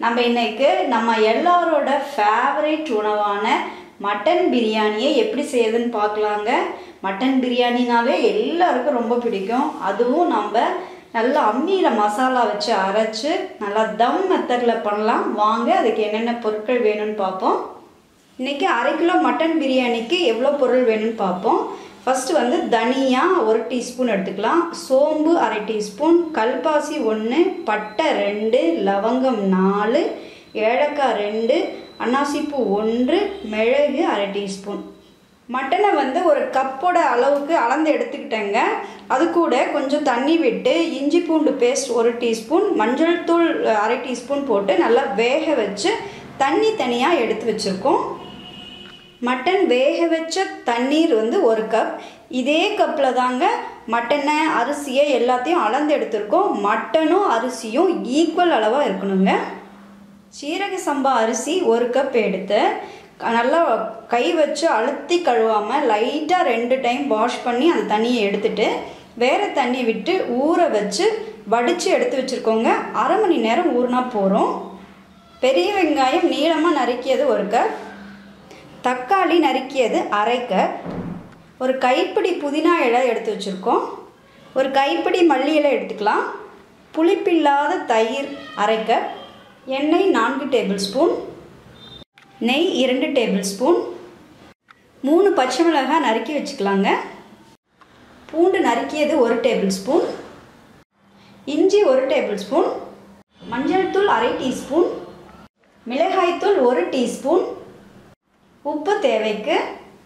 நம்ம இன்னைக்கு நம்ம எல்லாரோட ஃபேவரட் உணவான மட்டன் பிரியாணியை எப்படி செய்யுதுன்னு பார்க்கலாங்க மட்டன் பிரியாணினாலே எல்லாருக்கும் ரொம்ப பிடிக்கும் அதுவும் நம்ம நல்லா அம்மியில் மசாலா வச்சு அரைச்சு நல்லா தம் மெத்தடில் பண்ணலாம் வாங்க அதுக்கு என்னென்ன பொருட்கள் வேணும்னு பார்ப்போம் இன்றைக்கி அரை கிலோ மட்டன் பிரியாணிக்கு எவ்வளோ பொருள் வேணும்னு பார்ப்போம் ஃபஸ்ட்டு வந்து தனியா ஒரு டீஸ்பூன் எடுத்துக்கலாம் சோம்பு அரை டீஸ்பூன் கல்பாசி ஒன்று பட்டை ரெண்டு லவங்கம் நாலு ஏலக்காய் ரெண்டு அன்னாசிப்பூ ஒன்று மிளகு அரை டீஸ்பூன் மட்டனை வந்து ஒரு கப்போட அளவுக்கு அளந்து எடுத்துக்கிட்டேங்க அது கூட கொஞ்சம் தண்ணி விட்டு இஞ்சி பூண்டு பேஸ்ட் ஒரு டீஸ்பூன் மஞ்சள் தூள் அரை டீஸ்பூன் போட்டு நல்லா வேக வச்சு தண்ணி தனியாக எடுத்து வச்சுருக்கோம் மட்டன் வேக வச்ச தண்ணீர் வந்து ஒரு கப் இதே கப்பில் தாங்க மட்டனை அரிசியை எல்லாத்தையும் அளந்து எடுத்திருக்கோம் மட்டனும் அரிசியும் ஈக்குவல் அளவாக இருக்கணுங்க சீரக சம்பா அரிசி ஒரு கப் எடுத்து நல்லா கை வச்சு அழுத்தி கழுவாமல் லைட்டாக ரெண்டு டைம் வாஷ் பண்ணி அந்த தண்ணியை எடுத்துட்டு வேறு தண்ணி விட்டு ஊற வச்சு வடித்து எடுத்து வச்சுருக்கோங்க அரை மணி நேரம் ஊறினா போகிறோம் பெரிய வெங்காயம் நீளமாக நறுக்கியது ஒரு கப் தக்காளி நறுக்கியது அரை கப் ஒரு கைப்பிடி புதினா இலை எடுத்து வச்சுருக்கோம் ஒரு கைப்பிடி மல்லி இலை எடுத்துக்கலாம் புளிப்பில்லாத தயிர் அரை கப் எண்ணெய் நான்கு டேபிள் ஸ்பூன் நெய் இரண்டு டேபிள் ஸ்பூன் மூணு பச்சை மிளகாய் நறுக்கி வச்சுக்கலாங்க பூண்டு நறுக்கியது ஒரு டேபிள் ஸ்பூன் இஞ்சி ஒரு டேபிள் ஸ்பூன் மஞ்சள் தூள் அரை டீஸ்பூன் மிளகாய்த்தூள் ஒரு டீஸ்பூன் உப்பு தேவைக்கு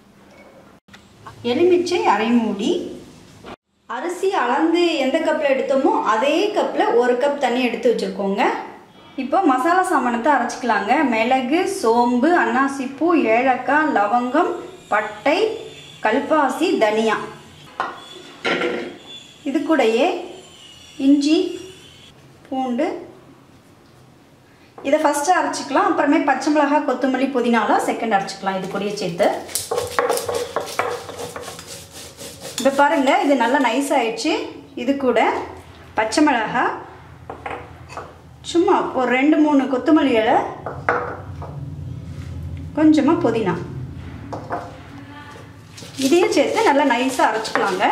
எலுமிச்சை அரை மூடி அரிசி அளந்து எந்த கப்பில் எடுத்தோமோ அதே கப்பில் ஒரு கப் தண்ணி எடுத்து வச்சுருக்கோங்க இப்போ மசாலா சாமானத்தை அரைச்சிக்கலாங்க மிளகு சோம்பு அன்னாசிப்பூ ஏலக்காய் லவங்கம் பட்டை கல்பாசி தனியா இது கூடயே இஞ்சி பூண்டு இதை ஃபஸ்ட்டு அரைச்சிக்கலாம் அப்புறமே பச்சை மிளகாய் கொத்தமல்லி புதினாலாம் செகண்ட் அரைச்சிக்கலாம் இது கூடயே சேர்த்து இப்போ பாருங்கள் இது நல்லா நைஸ் ஆயிடுச்சு இது கூட பச்சை மிளகாய் சும்மா ஒரு ரெண்டு மூணு கொத்தமல்லி இலை கொஞ்சமாக புதினா இதையும் சேர்த்து நல்லா நைஸாக அரைச்சிக்கலாங்க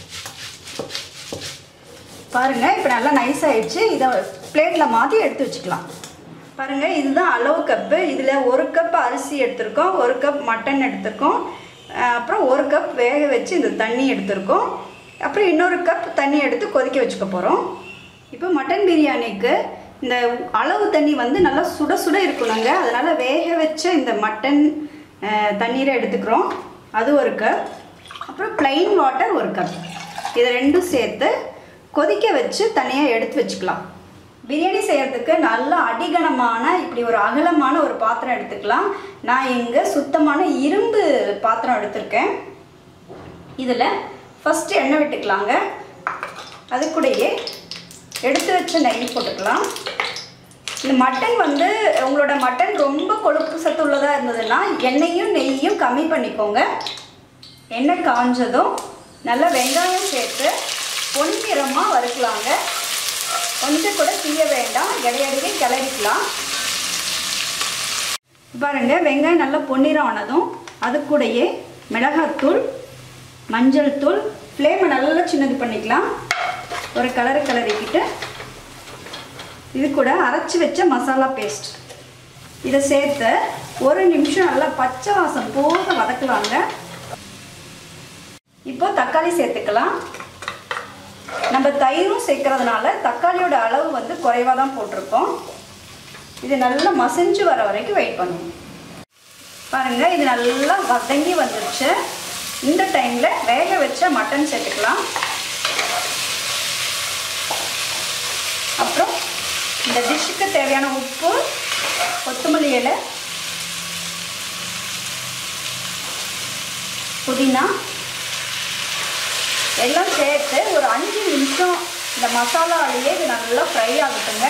பாருங்கள் இப்போ நல்லா நைஸ் ஆயிடுச்சு இதை பிளேட்டில் மாற்றி எடுத்து வச்சுக்கலாம் பாருங்கள் இதுதான் அளவு கப்பு இதில் ஒரு கப் அரிசி எடுத்திருக்கோம் ஒரு கப் மட்டன் எடுத்திருக்கோம் அப்புறம் ஒரு கப் வேக வச்சு இந்த தண்ணி எடுத்திருக்கோம் அப்புறம் இன்னொரு கப் தண்ணி எடுத்து கொதிக்க வச்சுக்க போகிறோம் இப்போ மட்டன் பிரியாணிக்கு இந்த அளவு தண்ணி வந்து நல்லா சுட சுட இருக்கணுங்க அதனால் வேக வச்ச இந்த மட்டன் தண்ணீரை எடுத்துக்கிறோம் அது ஒரு கப் அப்புறம் ப்ளைன் வாட்டர் ஒரு கப் இதை ரெண்டும் சேர்த்து கொதிக்க வச்சு தனியாக எடுத்து வச்சுக்கலாம் பிரியாணி செய்கிறதுக்கு நல்ல அடிகனமான இப்படி ஒரு அகலமான ஒரு பாத்திரம் எடுத்துக்கலாம் நான் இங்கே சுத்தமான இரும்பு பாத்திரம் எடுத்திருக்கேன் இதில் ஃபஸ்ட்டு எண்ணெய் விட்டுக்கலாங்க அது கூடயே எடுத்து வச்ச நெய் போட்டுக்கலாம் இந்த மட்டன் வந்து உங்களோட மட்டன் ரொம்ப கொழுப்பு சத்து உள்ளதாக இருந்ததுன்னா எண்ணெயும் நெய்யும் கம்மி பண்ணிக்கோங்க எண்ணெய் காஞ்சதும் நல்லா வெங்காயம் சேர்த்து பொன்னிறமாக வறுக்கலாங்க கொஞ்சம் கூட தீய வேண்டாம் இடையிடையே கிளறிக்கலாம் பாருங்க வெங்காயம் நல்லா பொன்னிறம் ஆனதும் அது கூடயே மிளகாத்தூள் மஞ்சள் தூள் ஃப்ளேமை நல்லா சின்னது பண்ணிக்கலாம் ஒரு கலரு கலரிக்கிட்டு இது கூட அரைச்சி வச்ச மசாலா பேஸ்ட் இதை சேர்த்து ஒரு நிமிஷம் நல்லா பச்சை வாசம் போக வதக்கலாங்க இப்போ தக்காளி சேர்த்துக்கலாம் நம்ம தயிரும் சேர்க்கறதுனால தக்காளியோட அளவு வந்து குறைவாக தான் போட்டிருக்கோம் இது நல்லா மசிஞ்சு வர வரைக்கும் வெயிட் பண்ணுவோம் பாருங்கள் இது நல்லா வதங்கி வந்துருச்சு இந்த டைமில் வேக வச்ச மட்டன் சேர்த்துக்கலாம் அப்புறம் இந்த டிஷ்ஷுக்கு தேவையான உப்பு கொத்தமல்லி இலை புதினா எல்லாம் சேர்த்து ஒரு அஞ்சு நிமிஷம் இந்த மசாலாலேயே இது நல்லா ஃப்ரை ஆகட்டுங்க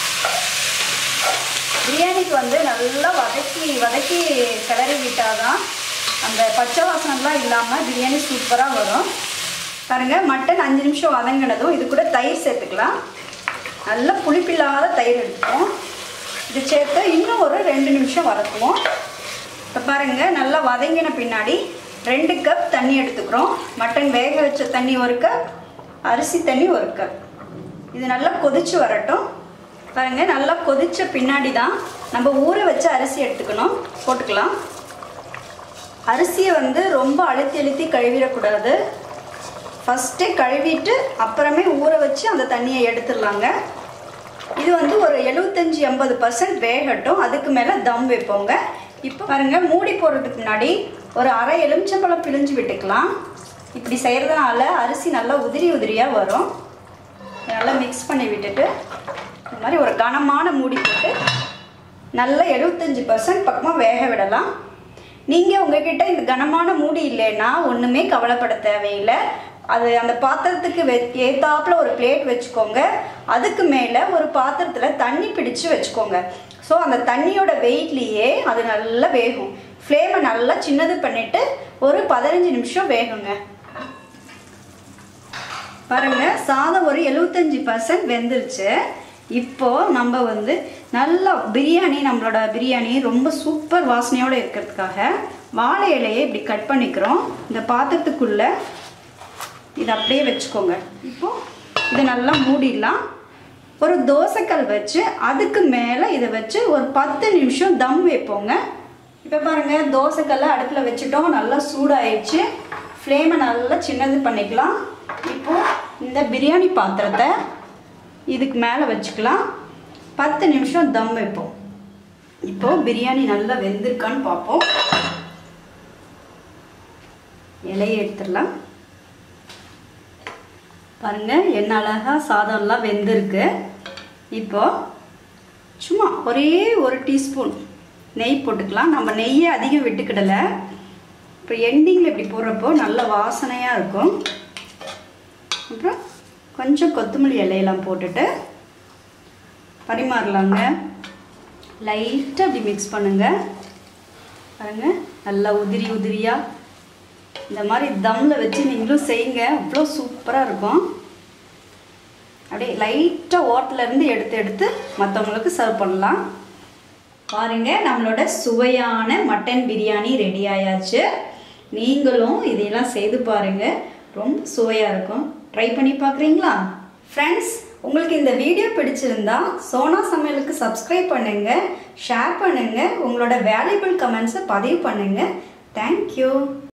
பிரியாணிக்கு வந்து நல்லா வதக்கி வதக்கி கிளறி விட்டால் தான் அந்த பச்சை வாசனம்லாம் இல்லாமல் பிரியாணி சூப்பராக வரும் பாருங்கள் மட்டன் அஞ்சு நிமிஷம் வதங்கினதும் இது கூட தயிர் சேர்த்துக்கலாம் நல்ல புளிப்பில்லாத தயிர் எடுத்துப்போம் இது சேர்த்து இன்னும் ஒரு ரெண்டு நிமிஷம் வதக்குவோம் இப்போ பாருங்கள் நல்லா வதங்கின பின்னாடி ரெண்டு கப் தண்ணி எடுத்துக்கிறோம் மட்டன் வேக வச்ச தண்ணி ஒரு கப் அரிசி தண்ணி ஒரு கப் இது நல்லா கொதிச்சு வரட்டும் பாருங்க நல்லா கொதிச்ச பின்னாடி தான் நம்ம ஊற வச்ச அரிசி எடுத்துக்கணும் போட்டுக்கலாம் அரிசியை வந்து ரொம்ப அழுத்தி அழுத்தி கழுவிடக்கூடாது ஃபஸ்ட்டே கழுவிட்டு அப்புறமே ஊற வச்சு அந்த தண்ணியை எடுத்துடலாங்க இது வந்து ஒரு எழுபத்தஞ்சி எண்பது பர்சன்ட் வேகட்டும் அதுக்கு மேலே தம் வைப்போங்க இப்போ பாருங்க மூடி போடுறதுக்கு முன்னாடி ஒரு அரை எலுமிச்சம்பழம் பிழிஞ்சு விட்டுக்கலாம் இப்படி செய்கிறதுனால அரிசி நல்லா உதிரி உதிரியாக வரும் நல்லா மிக்ஸ் பண்ணி விட்டுட்டு இந்த மாதிரி ஒரு கனமான மூடி போட்டு நல்லா எழுபத்தஞ்சி பர்சன்ட் பக்கமாக வேக விடலாம் நீங்கள் உங்ககிட்ட இந்த கனமான மூடி இல்லைன்னா ஒன்றுமே கவலைப்பட தேவையில்லை அது அந்த பாத்திரத்துக்கு வெ ஏத்தாப்புல ஒரு பிளேட் வச்சுக்கோங்க அதுக்கு மேலே ஒரு பாத்திரத்தில் தண்ணி பிடிச்சு வச்சுக்கோங்க ஸோ அந்த தண்ணியோட வெயிட்லேயே அது நல்லா வேகும் ஃப்ளேமை நல்லா சின்னது பண்ணிவிட்டு ஒரு பதினஞ்சு நிமிஷம் வேகுங்க பாருங்க சாதம் ஒரு எழுபத்தஞ்சி பர்சன்ட் வெந்துருச்சு இப்போ நம்ம வந்து நல்லா பிரியாணி நம்மளோட பிரியாணி ரொம்ப சூப்பர் வாசனையோடு இருக்கிறதுக்காக வாழை இலையை இப்படி கட் பண்ணிக்கிறோம் இந்த பாத்திரத்துக்குள்ளே இதை அப்படியே வச்சுக்கோங்க இப்போ இதை நல்லா மூடிடலாம் ஒரு தோசைக்கல் வச்சு அதுக்கு மேலே இதை வச்சு ஒரு பத்து நிமிஷம் தம் வைப்போங்க இப்போ பாருங்கள் தோசைக்கல்லை அடுப்பில் வச்சுட்டோம் நல்லா சூடாயிடுச்சு ஃப்ளேமை நல்லா சின்னது பண்ணிக்கலாம் இப்போ இந்த பிரியாணி பாத்திரத்தை இதுக்கு மேலே வச்சுக்கலாம் பத்து நிமிஷம் தம் வைப்போம் இப்போ பிரியாணி நல்லா வெந்திருக்கான்னு பார்ப்போம் இலையை எடுத்துடலாம் பாருங்க என்ன அழகா சாதம்லாம் வெந்திருக்கு இப்போ சும்மா ஒரே ஒரு டீஸ்பூன் நெய் போட்டுக்கலாம் நம்ம நெய்யை அதிகம் விட்டுக்கிடலை இப்போ எண்டிங்கில் இப்படி போடுறப்போ நல்ல வாசனையாக இருக்கும் அப்புறம் கொஞ்சம் கொத்தமல்லி இலையெல்லாம் போட்டுட்டு பரிமாறலாங்க லைட்டாக அப்படி மிக்ஸ் பண்ணுங்க பாருங்க நல்லா உதிரி உதிரியாக இந்த மாதிரி தம்மில் வச்சு நீங்களும் செய்யுங்க அவ்வளோ சூப்பராக இருக்கும் அப்படியே லைட்டாக ஓட்டிலேருந்து எடுத்து எடுத்து மற்றவங்களுக்கு சர்வ் பண்ணலாம் பாருங்க நம்மளோட சுவையான மட்டன் பிரியாணி ரெடி ஆயாச்சு நீங்களும் இதையெல்லாம் செய்து பாருங்க ரொம்ப சுவையாக இருக்கும் ட்ரை பண்ணி பார்க்குறீங்களா ஃப்ரெண்ட்ஸ் உங்களுக்கு இந்த வீடியோ பிடிச்சிருந்தா சோனா சமையலுக்கு சப்ஸ்கிரைப் பண்ணுங்க ஷேர் பண்ணுங்க உங்களோட வேல்யூபிள் கமெண்ட்ஸை பதிவு பண்ணுங்க தேங்க்யூ